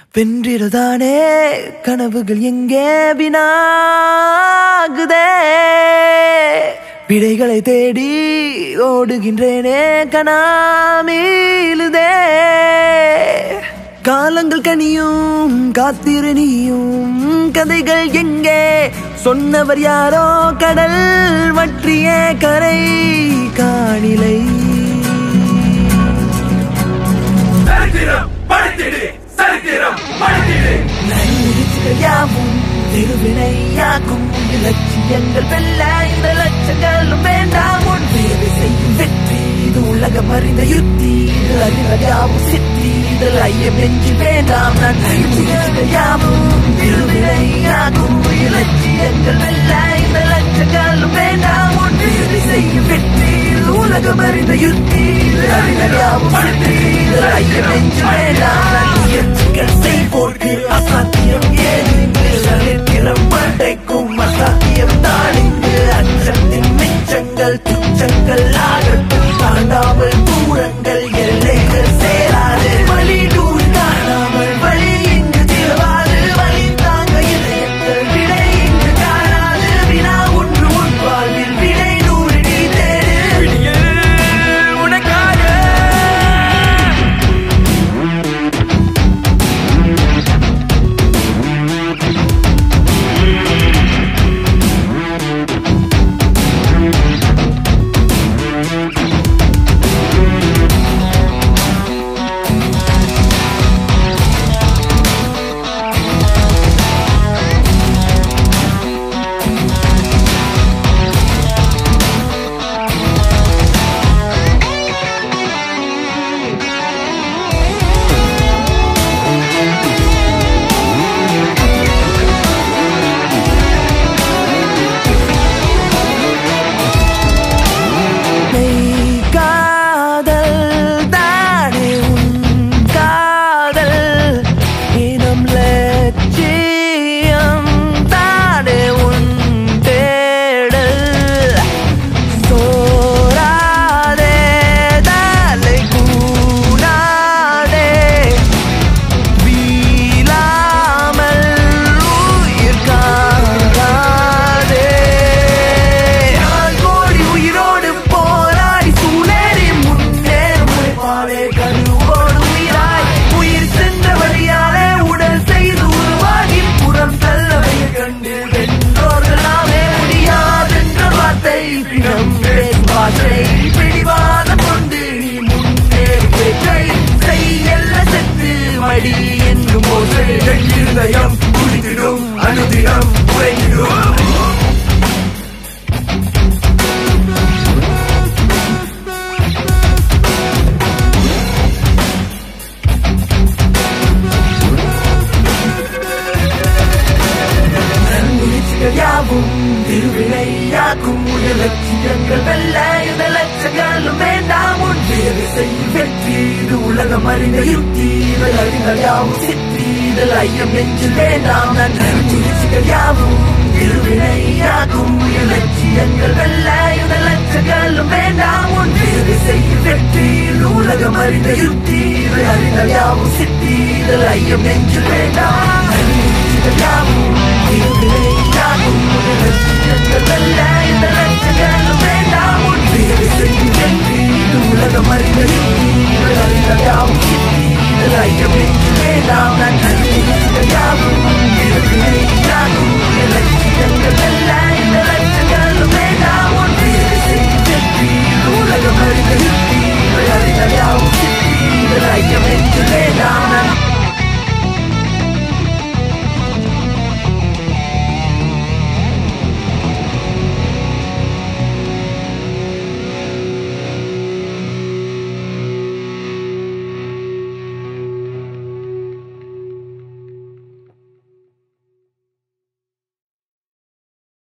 வென்றிடதானே கனவுகள் எங்கே வினாகுதே விடைகளை தேடி ஓடுகின்றேனே கனாமீலுதே காலங்கள் கனியும் காத்திரு நீயும் கதைகள் எங்கே சொன்னவர் யாரோ கடல் வற்றிய கரை காணிலை சரித்திரம் படித்திடு சரித்திரம் படித்திடு நன்றிகள் யாவும் திருவினையாக்கும் இலட்சியங்கள் வெல்ல இந்த லட்சங்களும் வேண்டாம் உன் வேலை செய்யும் வெற்றி இது உலகம் அறிந்த யுத்தி இது அறிவர் யாவும் சித்தி இதில் ஐயம் நெஞ்சு வேண்டாம் நன்றிகள் யாவும் திருவினையாக்கும் இலட்சியங்கள் வெல்ல இந்த லட்சங்களும் வேண்டாம் உன் வேலை செய்யும் வெற்றி இது உலகம் அறிந்த யுத்தி இது அறிவர் யாவும் சித்தி இதில் ஐயம் நெஞ்சு வேண்டாம் முயற்சிகள் செய்வோர்க்கு அசாத்தியம் ஏதுங்கு சரித்திரம் படைக்கும் அசாத்தியம் தானிங்கு அச்சத்தின் மிச்சங்கள் துச்சங்கள் ஆகட்டும் தாண்டாமல் தூரங்கள் எல்லைகள் சேராது வழி நூறு காணாமல் வழி இங்கு திருவாது வழி தாங்க இதயங்கள் விடை இங்கு காணாது வினா ஒன்று உன் வாழ்வில் விடை நூறு நீ தேடு உனக்காக மெய் காதல் தானே உன் காதல் இனம் லட்சியம் தானே உன் தேடல் சோராதே தலை கூடாதே வீழாமல் உயிர் காணாதே நான் கோடி உயிரோடு போராடி சூழலி முன்னேறும் உழைப்பாளே கருவோடு உயிராய் உயிர் சென்ற வழியாலே உடல் செய்து உருவாகி புறம் செல்லவை கண்டு வென்றோர்கள் நாமே முடியாதென்ற வார்த்தை பிணம் வார்த்தை பிடிவாதம் கொண்டு நீ முன்னேறும் பேச்சை செய்யல்ல செத்து மடி என்னும் ஓசை என் இருதயம் குடித்திடும் அனுதினம் உறைந்திடும் முயற்சிகள் யாவும் திருவினையாக்கும் உடைய லட்சியங்கள் வெல்ல இந்த லட்சங்களும் வேண்டாம் உன் வேறு செய்யும் வெற்றி இது உலகம் அறிந்த யுக்தி இதில் அறிஞர் யாவும் சித்தி இதில் ஐயம் நெஞ்சில் வேண்டாம் நன்றி முயற்சிகள் யாவும் திருவினையாக்கும் உடைய லட்சியங்கள் வெல்ல இந்த லட்சங்களும் வேண்டாம் உன் வேறு செய்யும் வெற்றி இது உலகம் அறிந்த யுக்தி இதில் அறிஞர் யாவும் சித்தி இதில் ஐயம் நெஞ்சில் வேண்டாம் நன்றி முயற்சிகள் யாவும் திருவினையாக்கும் உடைய லட்சியங்கள் வெல்ல இந்த லட்சங்களும் வேண்டாம் உன் வேறு செய்யும் வெற்றி இது உலகம் அறிந்த யுக்தி இதில் அறிஞர் யாவும் சித்தி இதில் ஐயம் நெஞ்சில் வேண்டாம்